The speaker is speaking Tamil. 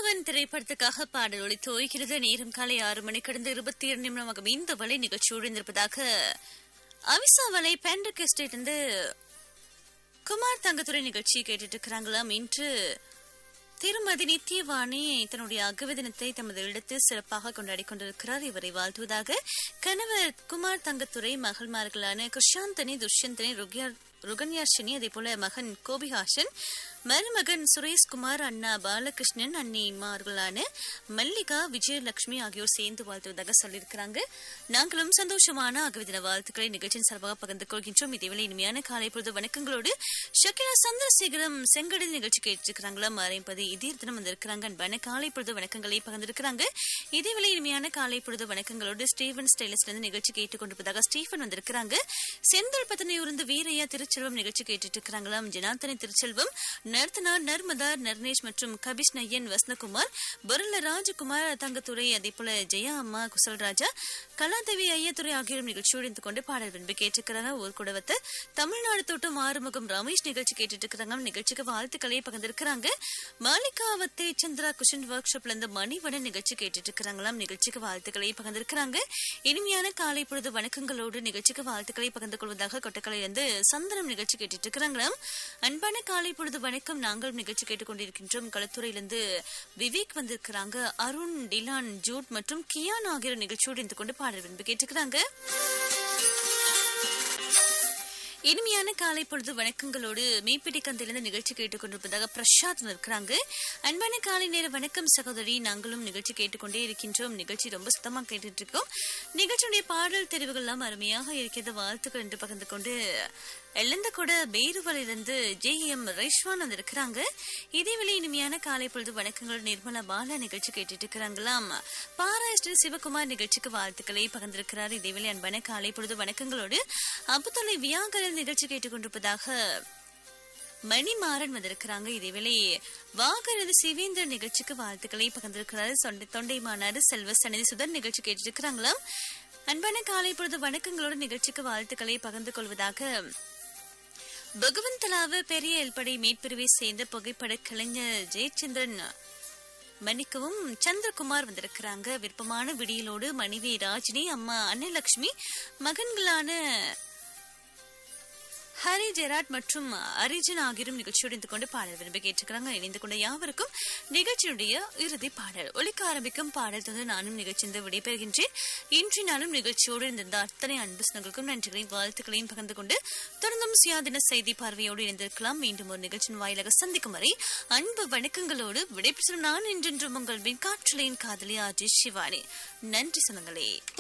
கணவன் திரைப்படத்துக்காக பாடல் ஒளி தோய்கிறது நேரம் காலை ஆறு மணி கடந்து இருபத்தி ஏழு நிமிடமாக இந்த வலை நிகழ்ச்சியோடு இருந்திருப்பதாக அவிசா வலை பேண்டக் எஸ்டேட் இருந்து குமார் தங்கத்துறை நிகழ்ச்சி கேட்டுட்டு இருக்கிறாங்களாம் இன்று திருமதி நித்தியவாணி தன்னுடைய அகவ தினத்தை தமது இடத்தில் சிறப்பாக கொண்டாடி கொண்டிருக்கிறார் இவரை வாழ்த்துவதாக கணவர் குமார் தங்கத்துறை மகள்மார்களான குஷாந்தனி துஷ்யந்தனி ருகன்யாஷினி அதே போல மகன் கோபிஹாசன் மருமகன் சுரேஷ்குமார் அண்ணா பாலகிருஷ்ணன் அன்னிமார்களான மல்லிகா விஜயலட்சுமி ஆகியோர் சேர்ந்து வாழ்த்துவதாக சொல்லியிருக்கிறாங்க நாங்களும் சந்தோஷமான அகவிதின வாழ்த்துக்களை நிகழ்ச்சியின் சார்பாக பகிர்ந்து கொள்கின்றோம் இதேவேளை இனிமையான காலை பொழுது வணக்கங்களோடு ஷக்கிரா சந்திரசேகரம் செங்கடல் நிகழ்ச்சி கேட்டிருக்கிறாங்களா மறைப்பது இதீர் தினம் வந்திருக்கிறாங்க அன்பான காலை பொழுது வணக்கங்களை பகிர்ந்திருக்கிறாங்க இதேவேளை இனிமையான காலை பொழுது வணக்கங்களோடு ஸ்டீவன் ஸ்டைலிஸ்ட் இருந்து நிகழ்ச்சி கேட்டுக்கொண்டிருப்பதாக ஸ்டீஃபன் வந்திருக்கிறாங்க செந்தல் பத்தனையூர்ந்து வீரையா திருச்செல்வம் நிகழ்ச்சி கேட்டுட்டு இருக்கிறாங்களாம் ஜனார்த்தனை திருச்செல்வம் நர்த்தனா நர்மதா நர்னேஷ் மற்றும் கபிஷ் நய்யன் வசந்தகுமார் பொருள ராஜகுமார் தங்கத்துறை அதே போல ஜெயா அம்மா குசல்ராஜா கலாதேவி ஐயத்துறை ஆகியோரும் நிகழ்ச்சியோடு இருந்து கொண்டு பாடல் விரும்பி கேட்டிருக்கிறாங்க ஒரு குடவத்தை தமிழ்நாடு தோட்டம் ஆறுமுகம் ரமேஷ் நிகழ்ச்சி கேட்டுட்டு இருக்கிறாங்க நிகழ்ச்சிக்கு வாழ்த்துக்களை பகிர்ந்திருக்கிறாங்க மாலிகாவத்தை சந்திரா குஷன் ஒர்க் ஷாப்ல இருந்து மணிவடன் நிகழ்ச்சி கேட்டுட்டு இருக்கிறாங்களாம் நிகழ்ச்சிக்கு வாழ்த்துக்களை பகிர்ந்திருக்கிறாங்க இனிமையான காலை பொழுது வணக்கங்களோடு நிகழ்ச்சிக்கு வாழ்த்துக்களை பகிர்ந்து கொள்வதாக கொட்டக்கலையிலிருந்து சந்தனம் நிகழ்ச்சி கேட்டுட்டு இருக்கிறாங்களாம் அன்பான காலை பொழுது வணக்கம் நாங்கள் நிகழ்ச்சி கேட்டுக்கொண்டிருக்கின்றோம் களத்துறையிலிருந்து விவேக் வந்திருக்கிறாங்க அருண் டிலான் ஜூட் மற்றும் கியான் ஆகியோர் நிகழ்ச்சியோடு இருந்து கொண்டு பாடல் விரும்பி கேட்டுக்கிறாங்க இனிமையான காலை பொழுது வணக்கங்களோடு மீப்பிடி கந்திலிருந்து நிகழ்ச்சி கேட்டுக்கொண்டிருப்பதாக பிரசாத் இருக்கிறாங்க அன்பான காலை நேர வணக்கம் சகோதரி நாங்களும் நிகழ்ச்சி கேட்டுக்கொண்டே இருக்கின்றோம் நிகழ்ச்சி ரொம்ப சுத்தமா கேட்டுட்டு இருக்கோம் நிகழ்ச்சியுடைய பாடல் தெரிவுகள் எல்லாம் அருமையாக இருக்கிறது வாழ்த்துக்கள் என்று பகிர்ந்து கொண்டு எல்லந்த கூட பேருவலிருந்து ஜே எம் ரைஷ்வான் வந்திருக்கிறாங்க இதேவேளை இனிமையான காலை பொழுது வணக்கங்கள் நிர்மலா பாலா நிகழ்ச்சி கேட்டுட்டு இருக்கிறாங்களாம் பாராஸ்டர் சிவகுமார் நிகழ்ச்சிக்கு வாழ்த்துக்களை பகிர்ந்திருக்கிறார் இதேவேளை அன்பான காலை பொழுது வணக்கங்களோடு அப்புத்தொலை வியாகரல் நிகழ்ச்சி கேட்டுக்கொண்டிருப்பதாக மணிமாறன் வந்திருக்கிறாங்க இதேவேளை வாகரது சிவேந்திரன் நிகழ்ச்சிக்கு வாழ்த்துக்களை பகிர்ந்திருக்கிறார் சொண்டை தொண்டை மாநாடு செல்வ சனிதி சுதன் நிகழ்ச்சி கேட்டுட்டு இருக்கிறாங்களாம் அன்பான காலை பொழுது வணக்கங்களோடு நிகழ்ச்சிக்கு வாழ்த்துக்களை பகிர்ந்து கொள்வதாக பகவந்தலாவு பெரிய எல்படை மேற்பிரிவை சேர்ந்த புகைப்பட கலைஞர் ஜெயச்சந்திரன் மன்னிக்கவும் சந்திரகுமார் வந்திருக்கிறாங்க விருப்பமான விடியலோடு மனைவி ராஜினி அம்மா அன்னலட்சுமி மகன்களான ஹரி ஜெராட் மற்றும் அரிஜன் ஆகியோரும் நிகழ்ச்சியோடு இருந்து கொண்டு பாடல் விரும்பி கேட்டிருக்கிறாங்க இணைந்து கொண்ட யாவருக்கும் நிகழ்ச்சியுடைய இறுதி பாடல் ஒலிக்க ஆரம்பிக்கும் பாடல் தந்து நானும் நிகழ்ச்சிந்து விடைபெறுகின்றேன் இன்றைய நாளும் நிகழ்ச்சியோடு இருந்திருந்த அத்தனை அன்பு சனங்களுக்கும் நன்றிகளையும் வாழ்த்துக்களையும் பகிர்ந்து கொண்டு தொடர்ந்தும் சுயாதீன செய்தி பார்வையோடு இணைந்திருக்கலாம் மீண்டும் ஒரு நிகழ்ச்சியின் வாயிலாக சந்திக்கும் வரை அன்பு வணக்கங்களோடு விடைபெறும் நான் என்றென்றும் உங்கள் காற்றலையின் காதலி ஆஜி சிவானி நன்றி சொந்தங்களே